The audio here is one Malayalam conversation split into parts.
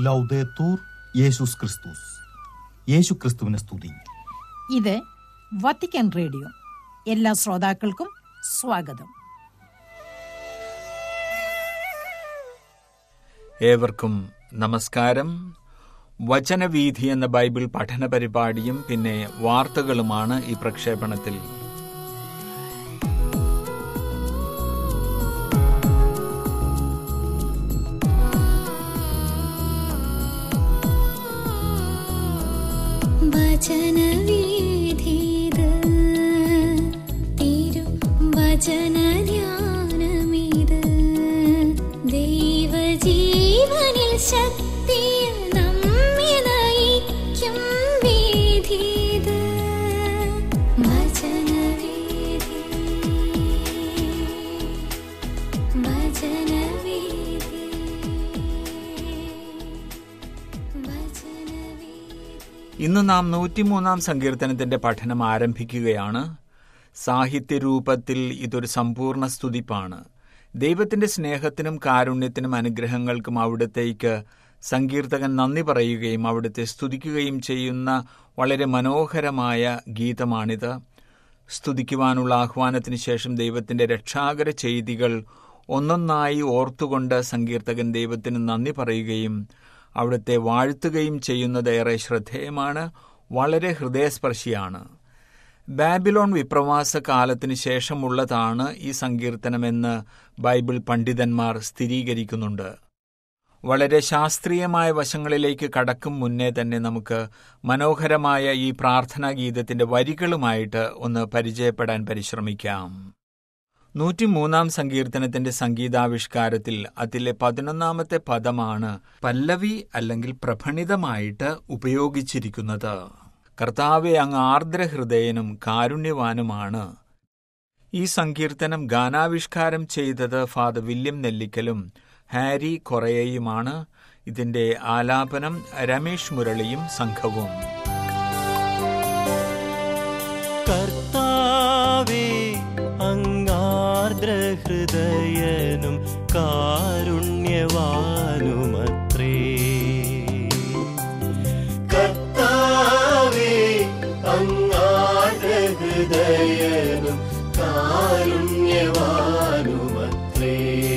ലൗദേത്തൂർ യേശുസ് ക്രിസ്തുസ് യേശു ക്രിസ്തുവിനെ സ്തുതി ഇത് വത്തിക്കാൻ റേഡിയോ എല്ലാ ശ്രോതാക്കൾക്കും സ്വാഗതം ഏവർക്കും നമസ്കാരം വചനവീഥി എന്ന ബൈബിൾ പഠന പരിപാടിയും പിന്നെ വാർത്തകളുമാണ് ഈ പ്രക്ഷേപണത്തിൽ വചനവീഥിത് തിരു വചനധ്യാനമിത് ദൈവജീവനിൽ ശക്തിയിൽ നമ്മെ നയിക്കും വീഥിത് വചനവീഥി വചനവീഥി വചനവീഥി ഇന്ന് നാം നൂറ്റിമൂന്നാം സങ്കീർത്തനത്തിന്റെ പഠനം ആരംഭിക്കുകയാണ് സാഹിത്യരൂപത്തിൽ ഇതൊരു സമ്പൂർണ്ണ സ്തുതിപ്പാണ് ദൈവത്തിന്റെ സ്നേഹത്തിനും കാരുണ്യത്തിനും അനുഗ്രഹങ്ങൾക്കും അവിടത്തേക്ക് സങ്കീർത്തകൻ നന്ദി പറയുകയും അവിടുത്തെ സ്തുതിക്കുകയും ചെയ്യുന്ന വളരെ മനോഹരമായ ഗീതമാണിത് സ്തുതിക്കുവാനുള്ള ആഹ്വാനത്തിന് ശേഷം ദൈവത്തിന്റെ രക്ഷാകര ചെയ്തികൾ ഒന്നൊന്നായി ഓർത്തുകൊണ്ട് സങ്കീർത്തകൻ ദൈവത്തിന് നന്ദി പറയുകയും അവിടുത്തെ വാഴ്ത്തുകയും ചെയ്യുന്നത് ഏറെ ശ്രദ്ധേയമാണ് വളരെ ഹൃദയസ്പർശിയാണ് ബാബിലോൺ വിപ്രവാസ കാലത്തിന് ശേഷമുള്ളതാണ് ഈ സങ്കീർത്തനമെന്ന് ബൈബിൾ പണ്ഡിതന്മാർ സ്ഥിരീകരിക്കുന്നുണ്ട് വളരെ ശാസ്ത്രീയമായ വശങ്ങളിലേക്ക് കടക്കും മുന്നേ തന്നെ നമുക്ക് മനോഹരമായ ഈ പ്രാർത്ഥനാ ഗീതത്തിന്റെ വരികളുമായിട്ട് ഒന്ന് പരിചയപ്പെടാൻ പരിശ്രമിക്കാം നൂറ്റിമൂന്നാം സങ്കീർത്തനത്തിന്റെ സംഗീതാവിഷ്കാരത്തിൽ അതിലെ പതിനൊന്നാമത്തെ പദമാണ് പല്ലവി അല്ലെങ്കിൽ പ്രഭണിതമായിട്ട് ഉപയോഗിച്ചിരിക്കുന്നത് കർത്താവെ അങ്ങ് ആർദ്രഹൃദയനും കാരുണ്യവാനുമാണ് ഈ സങ്കീർത്തനം ഗാനാവിഷ്കാരം ചെയ്തത് ഫാദർ വില്യം നെല്ലിക്കലും ഹാരി കൊറയയുമാണ് ഇതിന്റെ ആലാപനം രമേഷ് മുരളിയും സംഘവും കർത്താവേ അങ്ങാർദ്രഹൃദയനും കാരുണ്യവാനുമത്രേ കർത്താവേ അങ്ങാർദ്രഹൃദയനും കാരുണ്യവാനുമത്രേ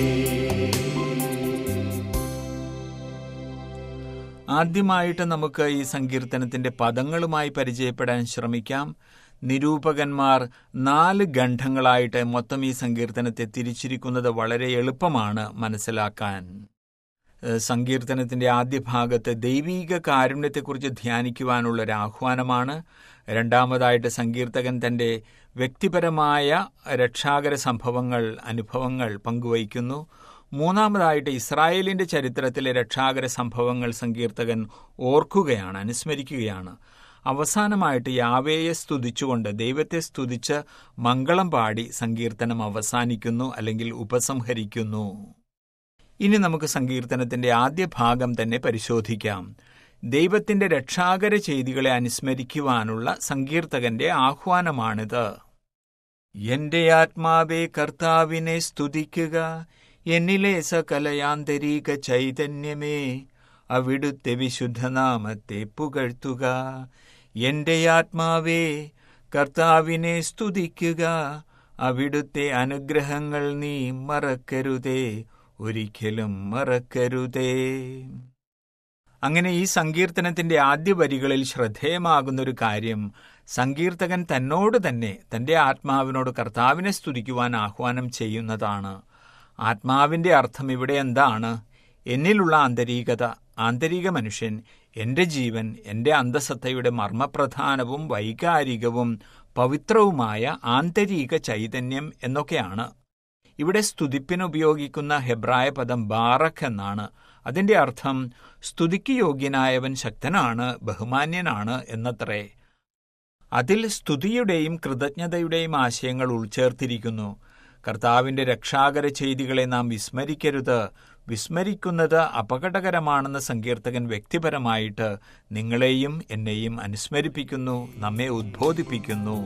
ആദ്യമായിട്ട് നമുക്ക് ഈ സങ്കീർത്തനത്തിന്റെ പദങ്ങളുമായി പരിചയപ്പെടാൻ ശ്രമിക്കാം നിരൂപകന്മാർ നാല് ഖണ്ഡങ്ങളായിട്ട് മൊത്തം ഈ സങ്കീർത്തനത്തെ തിരിച്ചിരിക്കുന്നത് വളരെ എളുപ്പമാണ് മനസ്സിലാക്കാൻ ഏഹ് സങ്കീർത്തനത്തിന്റെ ആദ്യ ഭാഗത്ത് ദൈവീക കാരുണ്യത്തെക്കുറിച്ച് ധ്യാനിക്കുവാനുള്ള ഒരു ആഹ്വാനമാണ് രണ്ടാമതായിട്ട് സങ്കീർത്തകൻ തന്റെ വ്യക്തിപരമായ രക്ഷാകര സംഭവങ്ങൾ അനുഭവങ്ങൾ പങ്കുവയ്ക്കുന്നു മൂന്നാമതായിട്ട് ഇസ്രായേലിന്റെ ചരിത്രത്തിലെ രക്ഷാകര സംഭവങ്ങൾ സങ്കീർത്തകൻ ഓർക്കുകയാണ് അനുസ്മരിക്കുകയാണ് അവസാനമായിട്ട് യാവേയെ സ്തുതിച്ചുകൊണ്ട് ദൈവത്തെ സ്തുതിച്ച് മംഗളം പാടി സങ്കീർത്തനം അവസാനിക്കുന്നു അല്ലെങ്കിൽ ഉപസംഹരിക്കുന്നു ഇനി നമുക്ക് സങ്കീർത്തനത്തിന്റെ ആദ്യ ഭാഗം തന്നെ പരിശോധിക്കാം ദൈവത്തിന്റെ രക്ഷാകര ചെയ്തികളെ അനുസ്മരിക്കുവാനുള്ള സങ്കീർത്തകന്റെ ആഹ്വാനമാണിത് എന്റെ ആത്മാവെ കർത്താവിനെ സ്തുതിക്കുക എന്നിലെ സകലയാന്തരീക ചൈതന്യമേ അവിടുത്തെ വിശുദ്ധനാമത്തെ പുകഴ്ത്തുക എന്റെ ആത്മാവേ കർത്താവിനെ സ്തുതിക്കുക അവിടുത്തെ അനുഗ്രഹങ്ങൾ നീ മറക്കരുതേ ഒരിക്കലും മറക്കരുതേ അങ്ങനെ ഈ സങ്കീർത്തനത്തിന്റെ ആദ്യ വരികളിൽ ശ്രദ്ധേയമാകുന്ന ഒരു കാര്യം സങ്കീർത്തകൻ തന്നോട് തന്നെ തന്റെ ആത്മാവിനോട് കർത്താവിനെ സ്തുതിക്കുവാൻ ആഹ്വാനം ചെയ്യുന്നതാണ് ആത്മാവിന്റെ അർത്ഥം ഇവിടെ എന്താണ് എന്നിലുള്ള ആന്തരികത ആന്തരിക മനുഷ്യൻ എന്റെ ജീവൻ എന്റെ അന്തസത്തയുടെ മർമ്മപ്രധാനവും വൈകാരികവും പവിത്രവുമായ ആന്തരിക ചൈതന്യം എന്നൊക്കെയാണ് ഇവിടെ സ്തുതിപ്പിന് ഉപയോഗിക്കുന്ന ഹെബ്രായ പദം ബാറഖ് എന്നാണ് അതിന്റെ അർത്ഥം സ്തുതിക്ക് യോഗ്യനായവൻ ശക്തനാണ് ബഹുമാന്യനാണ് എന്നത്രേ അതിൽ സ്തുതിയുടെയും കൃതജ്ഞതയുടെയും ആശയങ്ങൾ ഉൾച്ചേർത്തിരിക്കുന്നു കർത്താവിന്റെ രക്ഷാകര ചെയ്തികളെ നാം വിസ്മരിക്കരുത് വിസ്മരിക്കുന്നത് അപകടകരമാണെന്ന് സങ്കീർത്തകൻ വ്യക്തിപരമായിട്ട് നിങ്ങളെയും എന്നെയും അനുസ്മരിപ്പിക്കുന്നു നമ്മെ ഉദ്ബോധിപ്പിക്കുന്നു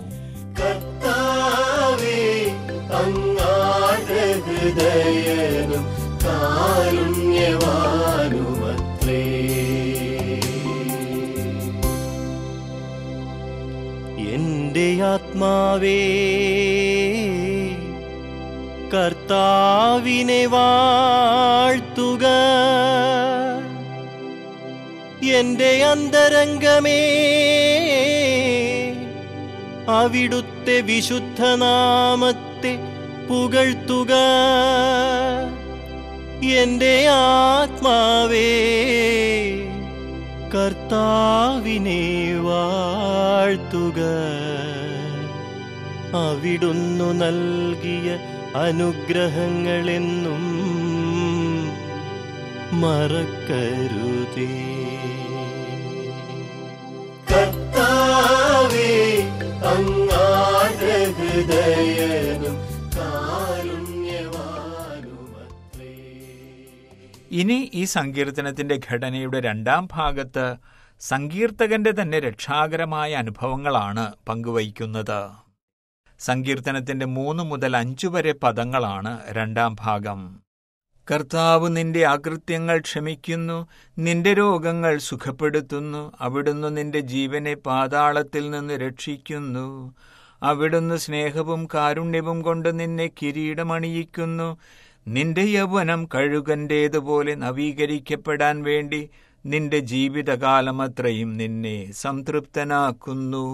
കർത്താവേ അങ്ങാർദ്രഹൃദയനും കാരുണ്യവാനുമത്രേ എന്റെ ആത്മാവേ കർത്താവിനെ വാഴ്ത്തുക എന്റെ അന്തരംഗമേ അവിടുത്തെ വിശുദ്ധനാമത്തെ പുകഴ്ത്തുക എന്റെ ആത്മാവേ കർത്താവിനെ വാഴ്ത്തുക അവിടുന്നു നൽകിയ അനുഗ്രഹങ്ങളെന്നും മറക്കരുതേ കർത്താവേ അങ്ങാന്റെ ഹൃദയനും കാരുണ്യവാനുമത്രേ ഇനി ഈ സങ്കീർത്തനത്തിന്റെ ഘടനയുടെ രണ്ടാം ഭാഗത്ത് സങ്കീർത്തകന്റെ തന്നെ രക്ഷാകരമായ അനുഭവങ്ങളാണ് പങ്കുവയ്ക്കുന്നത് സങ്കീർത്തനത്തിന്റെ മൂന്ന് മുതൽ അഞ്ചു വരെ പദങ്ങളാണ് രണ്ടാം ഭാഗം കർത്താവ് നിന്റെ അകൃത്യങ്ങൾ ക്ഷമിക്കുന്നു നിന്റെ രോഗങ്ങൾ സുഖപ്പെടുത്തുന്നു അവിടുന്ന് നിന്റെ ജീവനെ പാതാളത്തിൽ നിന്ന് രക്ഷിക്കുന്നു അവിടുന്ന് സ്നേഹവും കാരുണ്യവും കൊണ്ട് നിന്നെ കിരീടമണിയിക്കുന്നു നിന്റെ യൗവനം കഴുകന്റേതുപോലെ നവീകരിക്കപ്പെടാൻ വേണ്ടി നിന്റെ ജീവിതകാലമത്രയും നിന്നെ സംതൃപ്തനാക്കുന്നു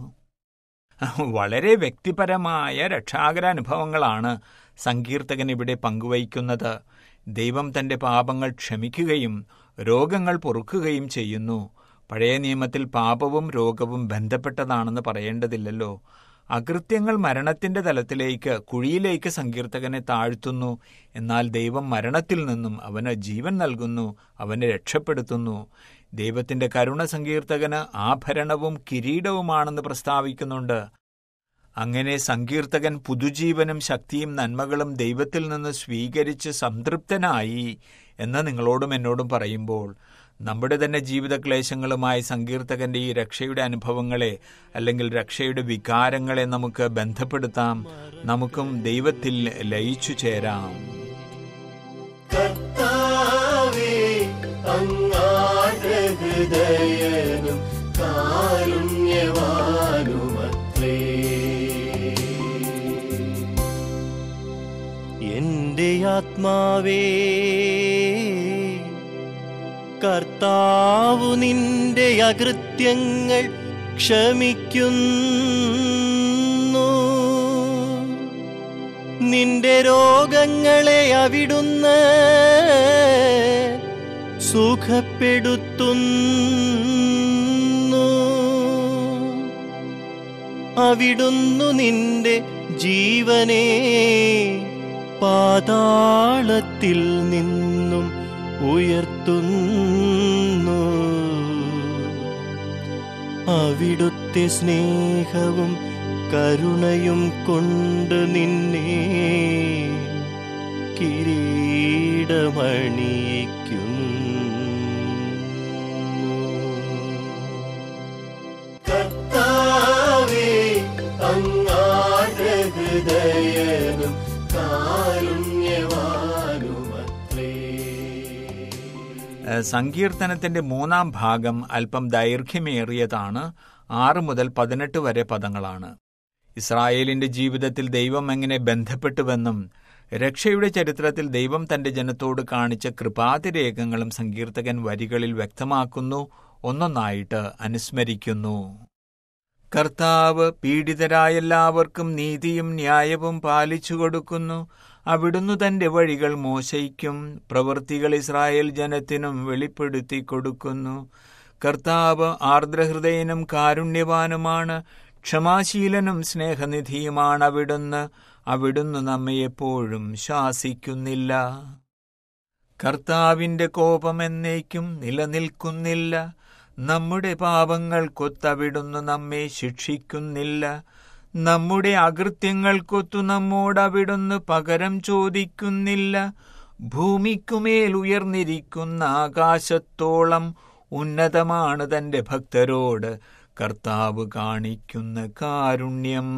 വളരെ വ്യക്തിപരമായ രക്ഷാകരാനുഭവങ്ങളാണ് സങ്കീർത്തകൻ ഇവിടെ പങ്കുവയ്ക്കുന്നത് ദൈവം തന്റെ പാപങ്ങൾ ക്ഷമിക്കുകയും രോഗങ്ങൾ പൊറുക്കുകയും ചെയ്യുന്നു പഴയ നിയമത്തിൽ പാപവും രോഗവും ബന്ധപ്പെട്ടതാണെന്ന് പറയേണ്ടതില്ലല്ലോ അകൃത്യങ്ങൾ മരണത്തിന്റെ തലത്തിലേക്ക് കുഴിയിലേക്ക് സങ്കീർത്തകനെ താഴ്ത്തുന്നു എന്നാൽ ദൈവം മരണത്തിൽ നിന്നും അവന് ജീവൻ നൽകുന്നു അവനെ രക്ഷപ്പെടുത്തുന്നു ദൈവത്തിന്റെ കരുണ സങ്കീർത്തകന് ആഭരണവും കിരീടവുമാണെന്ന് പ്രസ്താവിക്കുന്നുണ്ട് അങ്ങനെ സങ്കീർത്തകൻ പുതുജീവനും ശക്തിയും നന്മകളും ദൈവത്തിൽ നിന്ന് സ്വീകരിച്ച് സംതൃപ്തനായി എന്ന് നിങ്ങളോടും എന്നോടും പറയുമ്പോൾ നമ്മുടെ തന്നെ ജീവിതക്ലേശങ്ങളുമായി സങ്കീർത്തകന്റെ ഈ രക്ഷയുടെ അനുഭവങ്ങളെ അല്ലെങ്കിൽ രക്ഷയുടെ വികാരങ്ങളെ നമുക്ക് ബന്ധപ്പെടുത്താം നമുക്കും ദൈവത്തിൽ ലയിച്ചു ചേരാം കർത്താവേ അങ്ങാന്റെ ഹൃദയനും കാരുണ്യവാനുമത്രേ എന്റെ ആത്മാവേ കർത്താവു നിന്റെ അകൃത്യങ്ങൾ ക്ഷമിക്കുന്നു നിന്റെ രോഗങ്ങളെ അവിടുന്ന് സുഖപ്പെടുത്തുന്നു അവിടുന്നു നിന്റെ ജീവനെ പാതാളത്തിൽ നിന്നും ഉയർത്തുന്നു അവിടുത്തെ സ്നേഹവും കരുണയും കൊണ്ട് നിന്നെ കിരീടമണിയിക്കുന്നു കർത്താവേ അങ്ങാന്റെ ഹൃദയനും കാരുണ്യവാനുമത്രേ ഏഹ് സങ്കീർത്തനത്തിന്റെ മൂന്നാം ഭാഗം അല്പം ദൈർഘ്യമേറിയതാണ് ആറ് മുതൽ പതിനെട്ട് വരെ പദങ്ങളാണ് ഇസ്രായേലിന്റെ ജീവിതത്തിൽ ദൈവം എങ്ങനെ ബന്ധപ്പെട്ടുവെന്നും രക്ഷയുടെ ചരിത്രത്തിൽ ദൈവം തന്റെ ജനത്തോട് കാണിച്ച കൃപാതിരേഖങ്ങളും സങ്കീർത്തകൻ വരികളിൽ വ്യക്തമാക്കുന്നു ഒന്നൊന്നായിട്ട് അനുസ്മരിക്കുന്നു കർത്താവ് പീഡിതരായ എല്ലാവർക്കും നീതിയും ന്യായവും പാലിച്ചു കൊടുക്കുന്നു അവിടുന്ന് തന്റെ വഴികൾ മോശയ്ക്കും പ്രവൃത്തികൾ ഇസ്രായേൽ ജനത്തിനും വെളിപ്പെടുത്തി കൊടുക്കുന്നു കർത്താവ് ആർദ്രഹൃദയനും കാരുണ്യവാനുമാണ് ക്ഷമാശീലനും സ്നേഹനിധിയുമാണ് അവിടുന്ന് അവിടുന്ന് നമ്മെ എപ്പോഴും ശാസിക്കുന്നില്ല കർത്താവിന്റെ കോപം എന്നേക്കും നിലനിൽക്കുന്നില്ല നമ്മുടെ പാപങ്ങൾക്കൊത്തവിടുന്ന് നമ്മെ ശിക്ഷിക്കുന്നില്ല നമ്മുടെ അകൃത്യങ്ങൾക്കൊത്തു നമ്മോട് അവിടുന്ന് പകരം ചോദിക്കുന്നില്ല ഭൂമിക്കുമേൽ ഉയർന്നിരിക്കുന്ന ആകാശത്തോളം ഉന്നതമാണ് തന്റെ ഭക്തരോട് കർത്താവ് കാണിക്കുന്ന കാരുണ്യം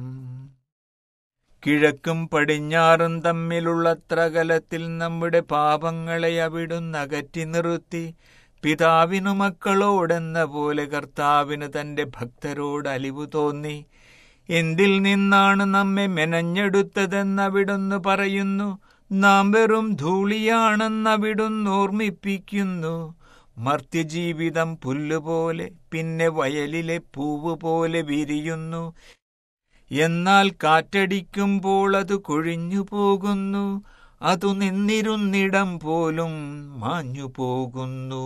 കിഴക്കും പടിഞ്ഞാറും തമ്മിലുള്ളത്ര അകലത്തിൽ നമ്മുടെ പാപങ്ങളെ അവിടുന്ന് അകറ്റി നിർത്തി പിതാവിനു മക്കളോടെന്ന പോലെ കർത്താവിന് തന്റെ ഭക്തരോട് അലിവു തോന്നി എന്തിൽ നിന്നാണ് നമ്മെ മെനഞ്ഞെടുത്തതെന്നവിടുന്ന് പറയുന്നു നാം വെറും ധൂളിയാണെന്നവിടുന്ന് ഓർമ്മിപ്പിക്കുന്നു മർത്യജീവിതം പുല്ലുപോലെ പിന്നെ വയലിലെ പൂവ് പോലെ വിരിയുന്നു എന്നാൽ കാറ്റടിക്കുമ്പോൾ അത് കൊഴിഞ്ഞു പോകുന്നു അതു നിന്നിരുന്നിടം പോലും മാഞ്ഞു പോകുന്നു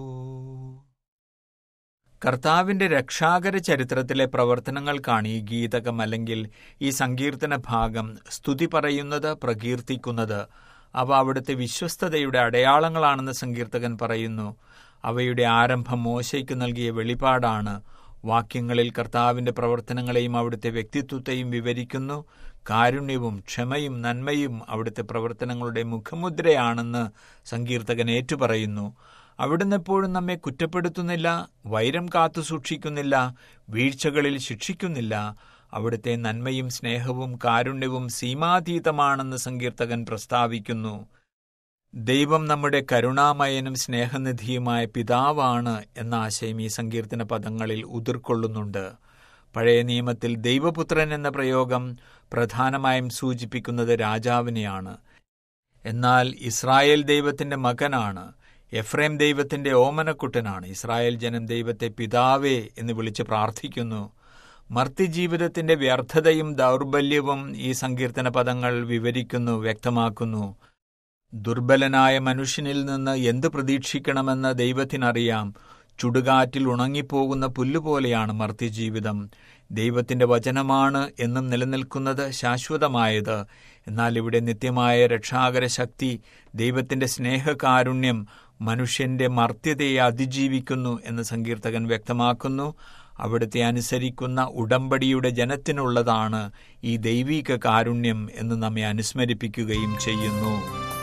കർത്താവിന്റെ രക്ഷാകര ചരിത്രത്തിലെ പ്രവർത്തനങ്ങൾക്കാണ് ഈ ഗീതകം അല്ലെങ്കിൽ ഈ സങ്കീർത്തന ഭാഗം സ്തുതി പറയുന്നത് പ്രകീർത്തിക്കുന്നത് അവ അവിടുത്തെ വിശ്വസ്തതയുടെ അടയാളങ്ങളാണെന്ന് സങ്കീർത്തകൻ പറയുന്നു അവയുടെ ആരംഭം മോശയ്ക്ക് നൽകിയ വെളിപാടാണ് വാക്യങ്ങളിൽ കർത്താവിന്റെ പ്രവർത്തനങ്ങളെയും അവിടുത്തെ വ്യക്തിത്വത്തെയും വിവരിക്കുന്നു കാരുണ്യവും ക്ഷമയും നന്മയും അവിടുത്തെ പ്രവർത്തനങ്ങളുടെ മുഖമുദ്രയാണെന്ന് സങ്കീർത്തകൻ ഏറ്റുപറയുന്നു അവിടുന്ന് എപ്പോഴും നമ്മെ കുറ്റപ്പെടുത്തുന്നില്ല വൈരം കാത്തു സൂക്ഷിക്കുന്നില്ല വീഴ്ചകളിൽ ശിക്ഷിക്കുന്നില്ല അവിടുത്തെ നന്മയും സ്നേഹവും കാരുണ്യവും സീമാതീതമാണെന്ന് സങ്കീർത്തകൻ പ്രസ്താവിക്കുന്നു ദൈവം നമ്മുടെ കരുണാമയനും സ്നേഹനിധിയുമായ പിതാവാണ് എന്ന ആശയം ഈ സങ്കീർത്തന പദങ്ങളിൽ ഉതിർക്കൊള്ളുന്നുണ്ട് പഴയ നിയമത്തിൽ ദൈവപുത്രൻ എന്ന പ്രയോഗം പ്രധാനമായും സൂചിപ്പിക്കുന്നത് രാജാവിനെയാണ് എന്നാൽ ഇസ്രായേൽ ദൈവത്തിന്റെ മകനാണ് എഫ്രേം ദൈവത്തിന്റെ ഓമനക്കുട്ടനാണ് ഇസ്രായേൽ ജനം ദൈവത്തെ പിതാവേ എന്ന് വിളിച്ച് പ്രാർത്ഥിക്കുന്നു മർത്യജീവിതത്തിന്റെ വ്യർത്ഥതയും ദൗർബല്യവും ഈ സങ്കീർത്തന പദങ്ങൾ വിവരിക്കുന്നു വ്യക്തമാക്കുന്നു ദുർബലനായ മനുഷ്യനിൽ നിന്ന് എന്ത് പ്രതീക്ഷിക്കണമെന്ന് ദൈവത്തിനറിയാം ചുടുകാറ്റിൽ ഉണങ്ങിപ്പോകുന്ന പുല്ലുപോലെയാണ് മർത്യജീവിതം ദൈവത്തിന്റെ വചനമാണ് എന്നും നിലനിൽക്കുന്നത് ശാശ്വതമായത് എന്നാൽ ഇവിടെ നിത്യമായ രക്ഷാകര ശക്തി ദൈവത്തിന്റെ സ്നേഹകാരുണ്യം മനുഷ്യന്റെ മർത്യതയെ അതിജീവിക്കുന്നു എന്ന് സങ്കീർത്തകൻ വ്യക്തമാക്കുന്നു അവിടുത്തെ അനുസരിക്കുന്ന ഉടമ്പടിയുടെ ജനത്തിനുള്ളതാണ് ഈ ദൈവീക കാരുണ്യം എന്ന് നമ്മെ അനുസ്മരിപ്പിക്കുകയും ചെയ്യുന്നു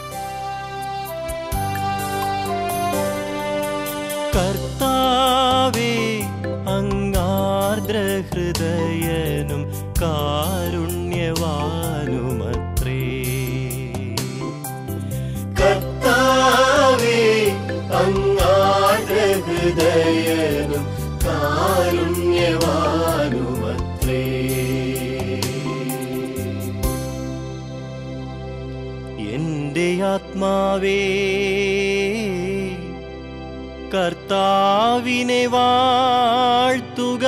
കർത്താവേ അങ്ങാർദ്രഹൃദയനും കാരുണ്യവാനുമത്രേ കർത്താവേ അങ്ങാർദ്രഹൃദയനും കാരുണ്യവാനുമത്രേ എന്റെ ആത്മാവേ കർത്താവിനെ വാഴ്ത്തുക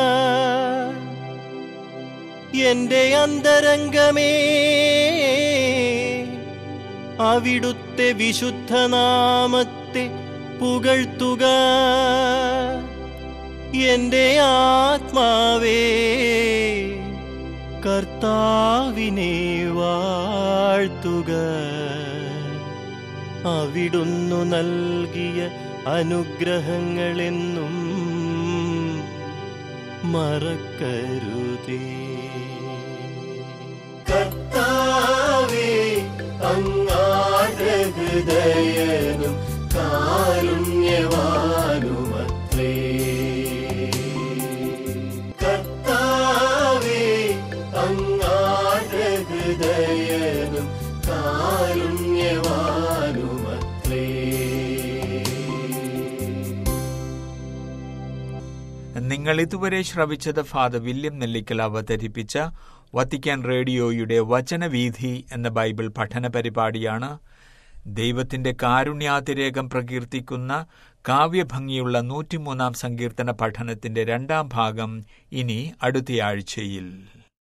എന്റെ അന്തരംഗമേ അവിടുത്തെ വിശുദ്ധനാമത്തെ പുകഴ്ത്തുക എന്റെ ആത്മാവേ കർത്താവിനെ വാഴ്ത്തുക അവിടുന്നു നൽകിയ അനുഗ്രഹങ്ങളെന്നും മറക്കരുതേ കർത്താവേ അങ്ങാഹൃദയനും കാരുണ്യവാനുമത്രേ കർത്താവേ അങ്ങാഹൃദയനും കാരുണ്യവാനുമത്രേ നിങ്ങൾ ഇതുവരെ ശ്രവിച്ചത് ഫാദർ വില്യം നെല്ലിക്കൽ അവതരിപ്പിച്ച വത്തിക്കാൻ റേഡിയോയുടെ വചനവീഥി എന്ന ബൈബിൾ പഠന പരിപാടിയാണ് ദൈവത്തിന്റെ കാരുണ്യാതിരേകം പ്രകീർത്തിക്കുന്ന കാവ്യഭംഗിയുള്ള നൂറ്റിമൂന്നാം സങ്കീർത്തന പഠനത്തിന്റെ രണ്ടാം ഭാഗം ഇനി അടുത്തയാഴ്ചയിൽ